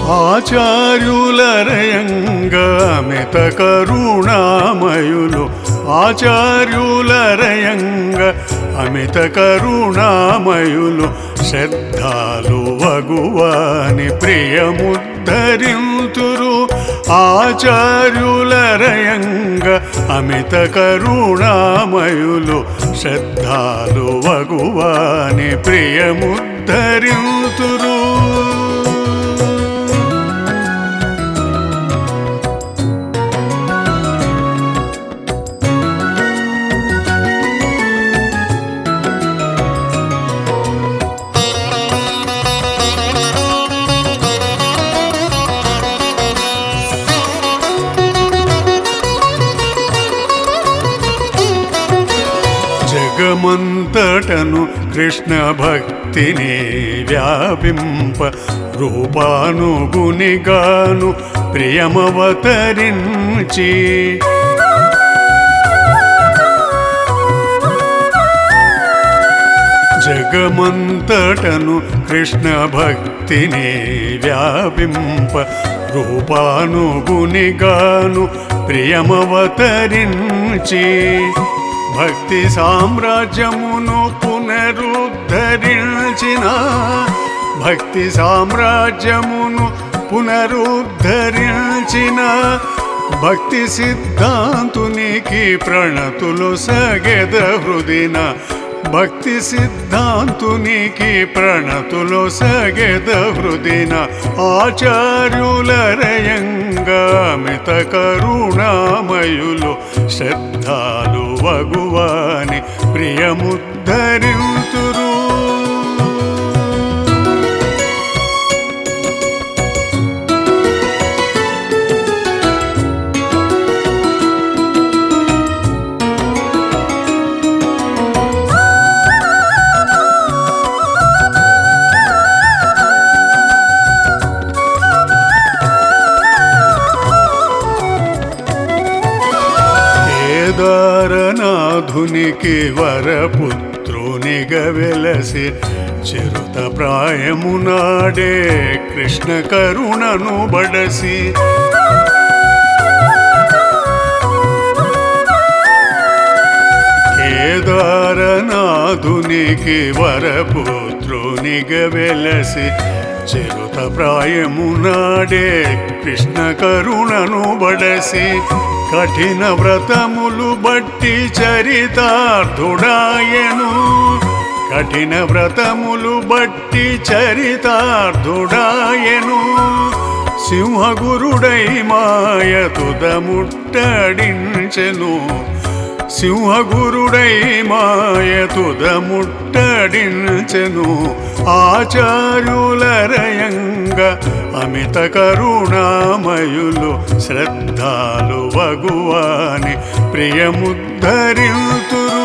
ఆచార్యులరయంగమిత కరుణామయులు ఆచార్యులరయంగ అమిత కరుణామయులు శ్రద్ధాలు వగువాని ప్రియముద్ధరింతురు ఆచార్యులరయంగ అమిత కరుణామయులు శ్రద్ధాలు వగువాని ప్రియముద్ధరింతురు జగమంతటను కృష్ణ భక్తిని వ్యాపింప రూపానుగునిగాను ప్రియమవతరించి జగమంతటను కృష్ణ భక్తిని వ్యాపింప రూపానుగునిగాను ప్రియమవతరించి భక్తి సామ్రాజ్యమును పునరుద్ధరించిన భక్తి సామ్రాజ్యమును పునరుద్ధరించిన భక్తి సిద్ధాంతునికి ప్రణతులు సగెద హృదిన భక్తి సిద్ధాంతునికి ప్రణతులు సగెద హృదిన ఆచార్యులరయంగామిత కరుణామయులు శ్రద్ధాలు వగువాని ప్రియముద్ధరింతురు కేదారనాథునికి వరపుత్రునిగా వెలసి చిరుత ప్రాయమునాడే కృష్ణ కరుణను బడసి కేదారనాథునికి వరపుత్రునిగా వెలసి చిరుత ప్రాయమునాడే కృష్ణ కరుణను బడసి కఠిన వ్రతములు బట్టి చరితార్థుడాయను కఠిన వ్రతములు బట్టి చరితార్థుడాయను సింహగురుడై మాయ తుదముట్టడించెను సింహగురుడై మాయ తుదముట్టడించెను ఆచార్యులరయంగ అమిత కరుణామయులు శ్రద్ధాలు వగువాని ప్రియముద్ధరింతురు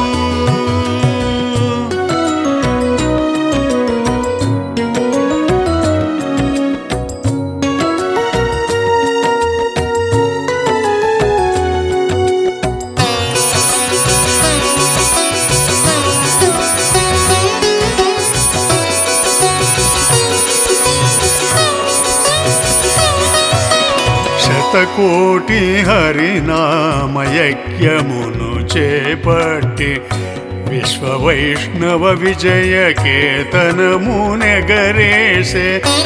శతకోటి హరినామయజ్ఞమును చేపట్టి విశ్వవైష్ణవ విజయ కేతనము నెగరేసే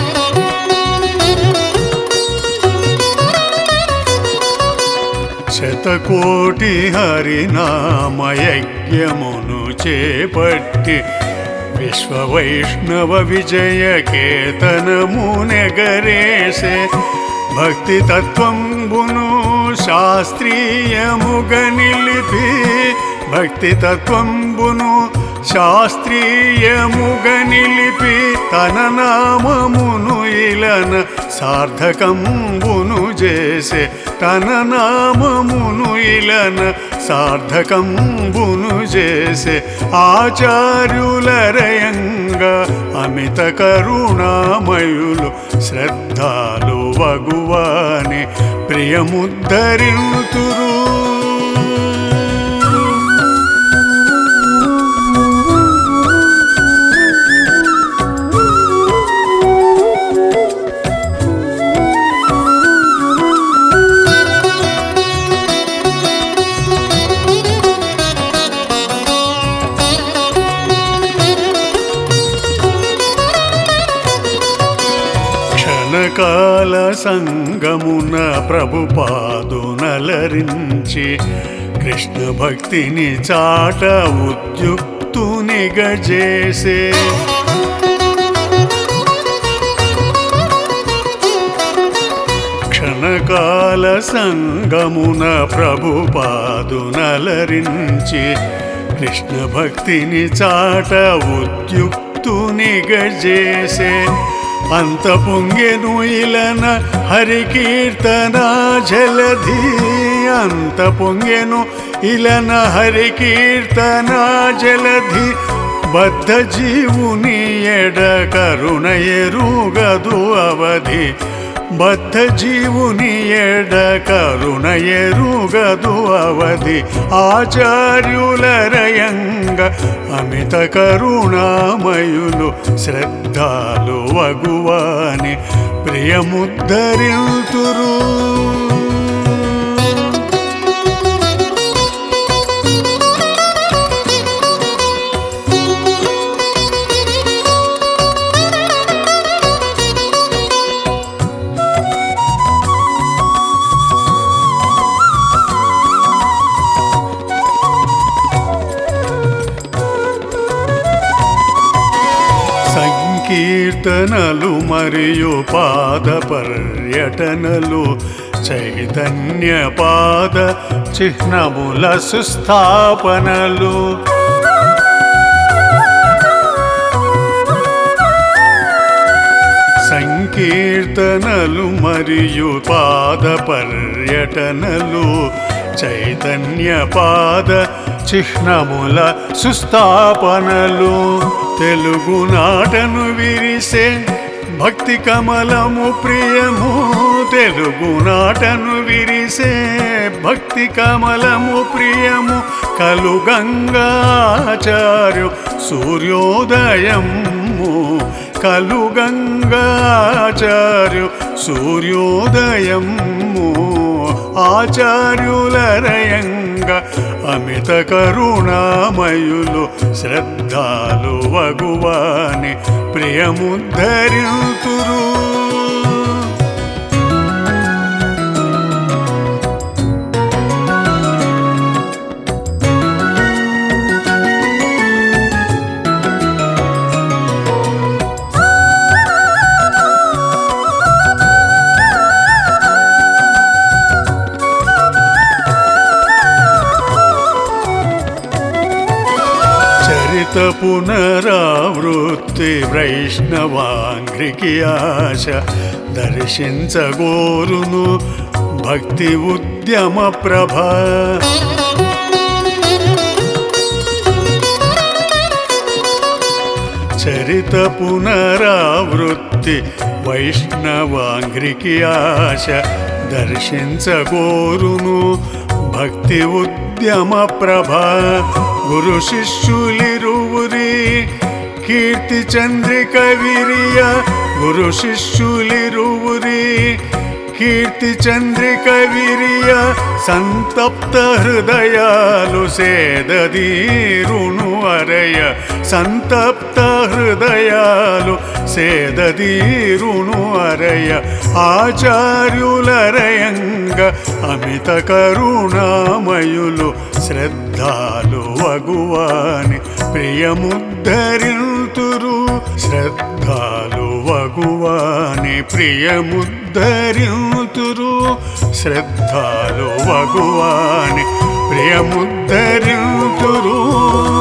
శతకోటి హరినామయజ్ఞమును చేపట్టి విశ్వవైష్ణవ విజయ కేతనము నెగరేసే భక్తి తత్వంబును శాస్త్రీయముగ నిలిపి భక్తి తత్వంబును శాస్త్రీయముగ నిలిపి తన నామమును ఇలన సార్థకంబును చేసే తన నామమును ఇలన సార్థకంబును చేసే ఆచార్యులరయంగా అమిత కరుణామయులు శ్రద్ధాలు వగువాని ప్రియముద్ధరింతురు క్షణకాల సంగమున ప్రభుపాదునలరించి కృష్ణ భక్తిని చాట ఉద్యుక్తునిగా చేసే క్షణకాల సంగమున ప్రభుపాదునలరించి కృష్ణ భక్తిని చాట ఉద్యుక్తునిగా చేసే అంత పొంగెను ఇలన హరికీర్తన జలధి అంత పొంగెను ఇలన హరికీర్తన జలధి బద్ధ జీవుని ఎడ కరుణ ఎరుగదు అవధి బద్ధ జీవుని ఎడ కరుణ ఎరుగదు అవధి ఆచార్యులరయంగ అమిత కరుణామయులు శ్రద్ధాలు వగువాని ప్రియముద్ధరింతురు సంకీర్తనలు మరియు పాద పర్యటనలు చైతన్య పాద చిహ్నముల సుస్థాపనలు సంకీర్తనలు మరియు పాద పర్యటనలు చైతన్య పాద చిహ్నముల సుస్థాపనలు తెలుగు నాటను విరిసే భక్తి కమలము ప్రియము తెలుగు నాటను విరిసే భక్తి కమలము ప్రియము కలుగంగాచార్యు సూర్యోదయము కలుగంగాచార్యు సూర్యోదయము ఆచార్యులరయంగ అమిత కరుణామయులు శ్రద్ధాలు వగువాని ప్రియముద్ధరింతురు చరిత పునరావృత్తి వైష్ణవాంగ్రికి ఆశ దర్శించగోరును భక్తి ఉద్యమ ప్రభ చరిత పునరావృత్తి వైష్ణవాంగ్రికి ఆశ దర్శించగోరును భక్తి ఉద్యమ ప్రభ గురు శిష్యులిరువురి కీర్తి చంద్రిక విరియ గురు శిష్యులిరువురి కీర్తి చంద్రిక విరియ సంతప్త హృదయాలు సేదదీరును అరయ సంతప్త హృదయాలు సేదదీరును అరయ ఆచార్యులరయంగ అమిత కరుణామయులు శ్రద్ధాలు వగువాని ప్రియముద్ధరింతురు శ్రద్ధాలు వగువాని ప్రియముద్ధరింతురు శ్రద్ధాలు వగువాని ప్రియముద్ధరింతురు